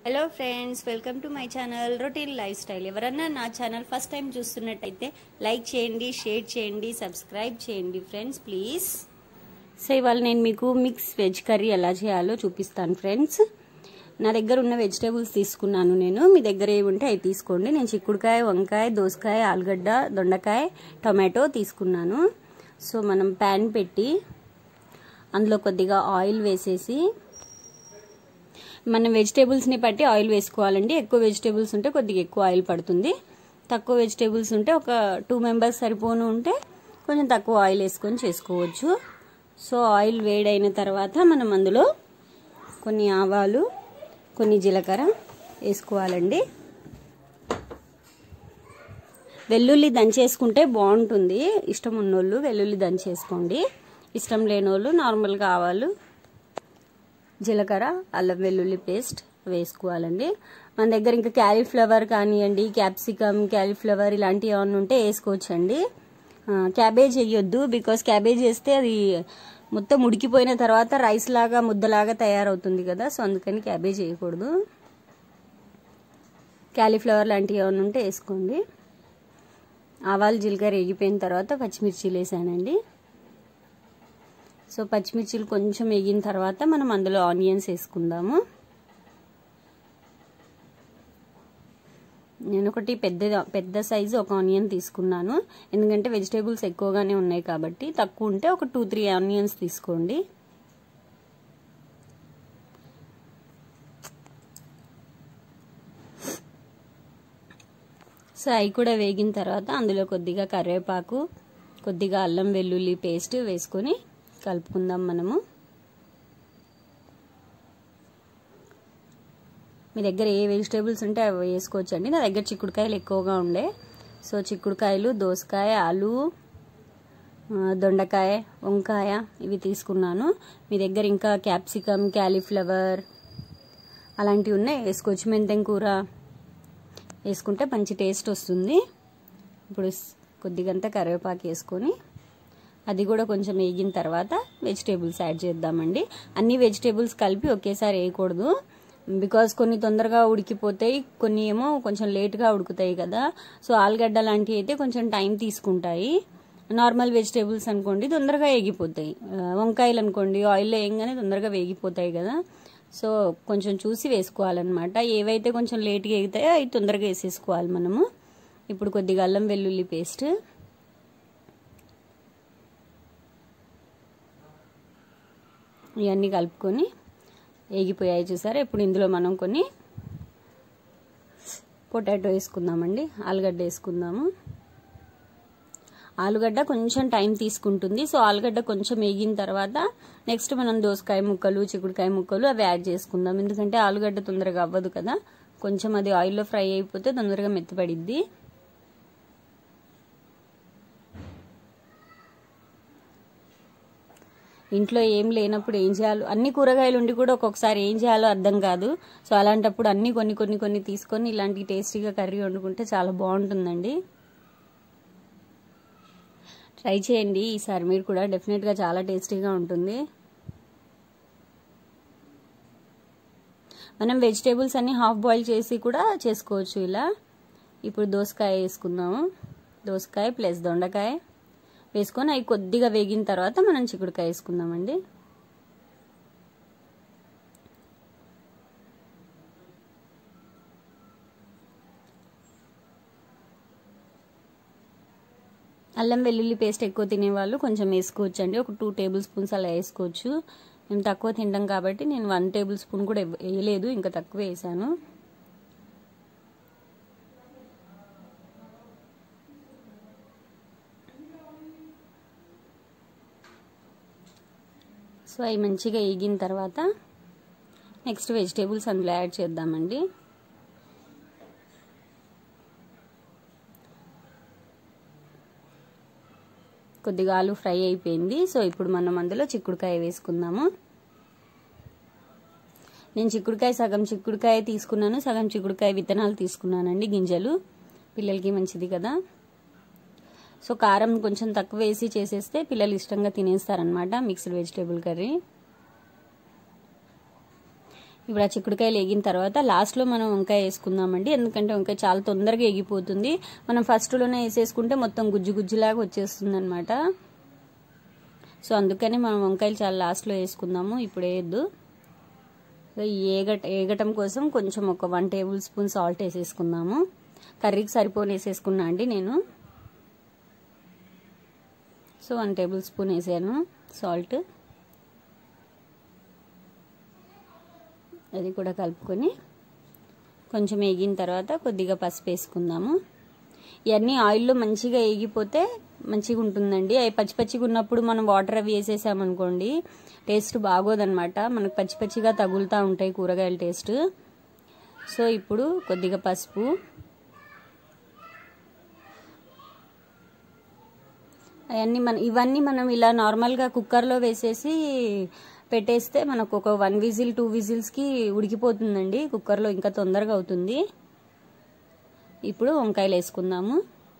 hello friends welcome to my channel routine lifestyle ఎవరన్నా నా ఛానల్ ఫస్ట్ టైం చూస్తున్నట్టయితే లైక్ చేయండి షేర్ చేయండి సబ్స్క్రైబ్ చేయండి ఫ్రెండ్స్ ప్లీజ్ సో ఇవాళ నేను మీకు మిక్స్ వెజ్ కర్రీ ఎలా చేయాలో చూపిస్తాను ఫ్రెండ్స్ నా దగ్గర ఉన్న వెజిటేబుల్స్ తీసుకున్నాను నేను మీ దగ్గర ఏవి ఉంటే అవి తీసుకోండి నేను చిక్కుడుకాయ వంకాయ దోసకాయ ఆలుగడ్డ దొండకాయ టొమాటో తీసుకున్నాను సో మనం ప్యాన్ పెట్టి అందులో కొద్దిగా ఆయిల్ వేసేసి మనం వెజిటేబుల్స్ని బట్టి ఆయిల్ వేసుకోవాలండి ఎక్కువ వెజిటేబుల్స్ ఉంటే కొద్దిగా ఎక్కువ ఆయిల్ పడుతుంది తక్కువ వెజిటేబుల్స్ ఉంటే ఒక టూ మెంబర్స్ సరిపోను ఉంటే కొంచెం తక్కువ ఆయిల్ వేసుకొని చేసుకోవచ్చు సో ఆయిల్ వేడైన తర్వాత మనం అందులో కొన్ని ఆవాలు కొన్ని జీలకర్ర వేసుకోవాలండి వెల్లుల్లి దంచేసుకుంటే బాగుంటుంది ఇష్టం ఉన్నోళ్ళు వెల్లుల్లి దంచేసుకోండి ఇష్టం లేనోళ్ళు నార్మల్గా ఆవాలు జీలకర్ర అల్లం వెల్లుల్లి పేస్ట్ వేసుకోవాలండి మన దగ్గర ఇంకా క్యాలీఫ్లవర్ కానివ్వండి క్యాప్సికమ్ క్యాలీఫ్లవర్ ఇలాంటివి ఏమైనా ఉంటే వేసుకోవచ్చండి క్యాబేజ్ వేయొద్దు బికాస్ క్యాబేజ్ వేస్తే అది మొత్తం ఉడికిపోయిన తర్వాత రైస్ లాగా ముద్దలాగా తయారవుతుంది కదా సో అందుకని క్యాబేజ్ వేయకూడదు క్యాలీఫ్లవర్ లాంటివి ఏమైనా ఉంటే వేసుకోండి ఆవాలు జీలకర్ర వేగిపోయిన తర్వాత పచ్చిమిర్చిలు వేసానండి సో పచ్చిమిర్చిలు కొంచెం వేగిన తర్వాత మనం అందులో ఆనియన్స్ వేసుకుందాము నేను ఒకటి పెద్ద పెద్ద సైజు ఒక ఆనియన్ తీసుకున్నాను ఎందుకంటే వెజిటేబుల్స్ ఎక్కువగానే ఉన్నాయి కాబట్టి తక్కువ ఉంటే ఒక టూ త్రీ ఆనియన్స్ తీసుకోండి సో అవి కూడా వేగిన తర్వాత అందులో కొద్దిగా కరివేపాకు కొద్దిగా అల్లం వెల్లుల్లి పేస్ట్ వేసుకొని కలుపుకుందాం మనము మీ దగ్గర ఏ వెజిటేబుల్స్ ఉంటే అవి వేసుకోవచ్చండి నా దగ్గర చిక్కుడుకాయలు ఎక్కువగా ఉండే సో చిక్కుడుకాయలు దోసకాయ ఆలు దొండకాయ వంకాయ ఇవి తీసుకున్నాను మీ దగ్గర ఇంకా క్యాప్సికమ్ క్యాలీఫ్లవర్ అలాంటివి ఉన్నాయి వేసుకోవచ్చు మెంతెం కూర వేసుకుంటే మంచి టేస్ట్ వస్తుంది ఇప్పుడు కొద్దిగంత కరివేపాకు వేసుకొని అది కూడా కొంచెం వేగిన తర్వాత వెజిటేబుల్స్ యాడ్ చేద్దామండి అన్ని వెజిటేబుల్స్ కలిపి ఒకేసారి వేయకూడదు బికాస్ కొన్ని తొందరగా ఉడికిపోతాయి కొన్ని ఏమో కొంచెం లేట్గా ఉడుకుతాయి కదా సో ఆలుగడ్డ లాంటివి అయితే కొంచెం టైం తీసుకుంటాయి నార్మల్ వెజిటేబుల్స్ అనుకోండి తొందరగా వేగిపోతాయి వంకాయలు అనుకోండి ఆయిల్లో వేయగానే తొందరగా వేగిపోతాయి కదా సో కొంచెం చూసి వేసుకోవాలన్నమాట ఏవైతే కొంచెం లేట్గా ఎగుతాయో అవి తొందరగా వేసేసుకోవాలి మనము ఇప్పుడు కొద్దిగా అల్లం వెల్లుల్లి పేస్ట్ ఇవన్నీ కలుపుకొని వేగిపోయాయి చూసారా ఇప్పుడు ఇందులో మనం కొన్ని పొటాటో వేసుకుందామండి ఆలుగడ్డ వేసుకుందాము ఆలుగడ్డ కొంచెం టైం తీసుకుంటుంది సో ఆలుగడ్డ కొంచెం వేగిన తర్వాత నెక్స్ట్ మనం దోసకాయ ముక్కలు చిక్కుడుకాయ ముక్కలు అవి యాడ్ చేసుకుందాం ఎందుకంటే ఆలుగడ్డ తొందరగా అవ్వదు కదా కొంచెం అది ఆయిల్లో ఫ్రై అయిపోతే తొందరగా మెత్తపడిద్ది ఇంట్లో ఏం లేనప్పుడు ఏం చేయాలో అన్ని కూరగాయలు ఉండి కూడా ఒక్కొక్కసారి ఏం చేయాలో అర్థం కాదు సో అలాంటప్పుడు అన్ని కొన్ని కొన్ని కొన్ని తీసుకొని ఇలాంటి టేస్టీగా కర్రీ వండుకుంటే చాలా బాగుంటుందండి ట్రై చేయండి ఈసారి మీరు కూడా డెఫినెట్గా చాలా టేస్టీగా ఉంటుంది మనం వెజిటేబుల్స్ అన్ని హాఫ్ బాయిల్ చేసి కూడా చేసుకోవచ్చు ఇలా ఇప్పుడు దోసకాయ వేసుకుందాము దోసకాయ ప్లస్ దొండకాయ వేసుకొని అవి కొద్దిగా వేగిన తర్వాత మనం చిక్కుడుకాయ వేసుకుందామండి అల్లం వెల్లుల్లి పేస్ట్ ఎక్కువ తినేవాళ్ళు కొంచెం వేసుకోవచ్చు అండి ఒక టూ టేబుల్ స్పూన్స్ అలా వేసుకోవచ్చు మేము తక్కువ తింటాం కాబట్టి నేను వన్ టేబుల్ స్పూన్ కూడా వేయలేదు ఇంకా తక్కువ వేసాను సో అవి మంచిగా వేగిన తర్వాత నెక్స్ట్ వెజిటేబుల్స్ అందులో యాడ్ చేద్దామండి కొద్దిగా ఆలు ఫ్రై అయిపోయింది సో ఇప్పుడు మనం అందులో చిక్కుడుకాయ వేసుకుందాము నేను చిక్కుడుకాయ సగం చిక్కుడుకాయ తీసుకున్నాను సగం చిక్కుడుకాయ విత్తనాలు తీసుకున్నానండి గింజలు పిల్లలకి మంచిది కదా సో కారం కొంచెం తక్కువ వేసి చేసేస్తే పిల్లలు ఇష్టంగా తినేస్తారనమాట మిక్స్డ్ వెజిటేబుల్ కర్రీ ఇప్పుడు ఆ చిక్కుడుకాయలు ఎగిన తర్వాత లాస్ట్లో మనం వంకాయ వేసుకుందామండి ఎందుకంటే వంకాయ చాలా తొందరగా ఎగిపోతుంది మనం ఫస్ట్లోనే వేసేసుకుంటే మొత్తం గుజ్జు గుజ్జులాగా వచ్చేస్తుంది అనమాట సో అందుకని మనం వంకాయలు చాలా లాస్ట్లో వేసుకుందాము ఇప్పుడు వేయద్దు ఏగట ఏగటం కోసం కొంచెం ఒక వన్ టేబుల్ స్పూన్ సాల్ట్ వేసేసుకుందాము కర్రీకి సరిపోని వేసేసుకున్నా అండి నేను సో వన్ టేబుల్ స్పూన్ వేసాను సాల్ట్ అది కూడా కలుపుకొని కొంచెం వేగిన తర్వాత కొద్దిగా పసుపు వేసుకుందాము ఇవన్నీ ఆయిల్లో మంచిగా వేగిపోతే మంచిగా ఉంటుందండి అవి పచ్చి పచ్చిగా ఉన్నప్పుడు మనం వాటర్ అవి వేసేసామనుకోండి టేస్ట్ బాగోదన్నమాట మనకు పచ్చి పచ్చిగా తగులుతూ ఉంటాయి కూరగాయల టేస్ట్ సో ఇప్పుడు కొద్దిగా పసుపు అవన్నీ మన ఇవన్నీ మనం ఇలా నార్మల్గా కుక్కర్లో వేసేసి పెట్టేస్తే మనకు ఒక వన్ విజిల్ టూ విజిల్స్కి ఉడికిపోతుందండి కుక్కర్లో ఇంకా తొందరగా అవుతుంది ఇప్పుడు వంకాయలు వేసుకుందాము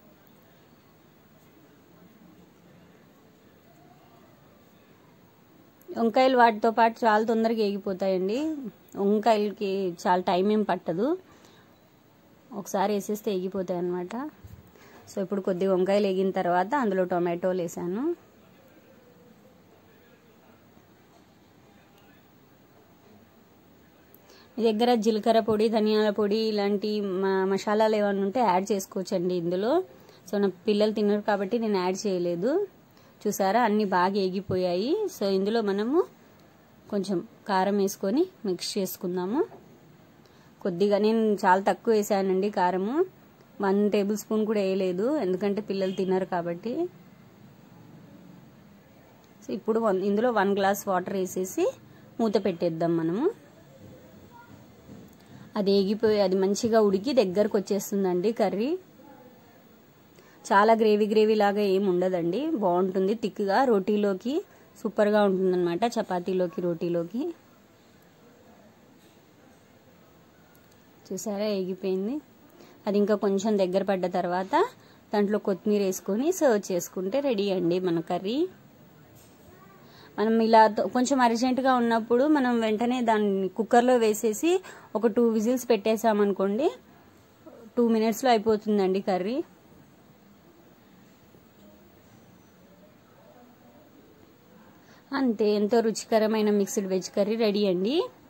వంకాయలు వాటితో పాటు చాలా తొందరగా వేగిపోతాయండి వంకాయలకి చాలా టైం ఏం పట్టదు ఒకసారి వేసేస్తే వేగిపోతాయి అన్నమాట సో ఇప్పుడు కొద్దిగా వంకాయలు వేగిన తర్వాత అందులో టొమాటోలు వేసాను మీ దగ్గర జీలకర్ర పొడి ధనియాల పొడి ఇలాంటి మసాలాలు ఏమైనా ఉంటే యాడ్ చేసుకోవచ్చండి ఇందులో సో నా పిల్లలు తినరు కాబట్టి నేను యాడ్ చేయలేదు చూసారా అన్నీ బాగా ఏగిపోయాయి సో ఇందులో మనము కొంచెం కారం వేసుకొని మిక్స్ చేసుకుందాము కొద్దిగా నేను చాలా తక్కువ వేసానండి కారము వన్ టేబుల్ స్పూన్ కూడా వేయలేదు ఎందుకంటే పిల్లలు తినరు కాబట్టి సో ఇప్పుడు ఇందులో వన్ గ్లాస్ వాటర్ వేసేసి మూత పెట్టేద్దాం మనము అది ఏగిపోయి అది మంచిగా ఉడికి దగ్గరకు వచ్చేస్తుందండి కర్రీ చాలా గ్రేవీ గ్రేవీ లాగా ఏమి ఉండదండి బాగుంటుంది థిక్గా రోటీలోకి సూపర్గా ఉంటుందన్నమాట చపాతీలోకి రోటీలోకి చూసారా ఏగిపోయింది అది ఇంకా కొంచెం దగ్గర పడ్డ తర్వాత దాంట్లో కొత్తిమీర వేసుకొని సర్వ్ చేసుకుంటే రెడీ అండి మన కర్రీ మనం ఇలా కొంచెం అర్జెంటుగా ఉన్నప్పుడు మనం వెంటనే దాన్ని కుక్కర్లో వేసేసి ఒక టూ విజిల్స్ పెట్టేసామనుకోండి టూ మినిట్స్లో అయిపోతుందండి కర్రీ అంతే ఎంతో రుచికరమైన మిక్స్డ్ వెజ్ కర్రీ రెడీ అండి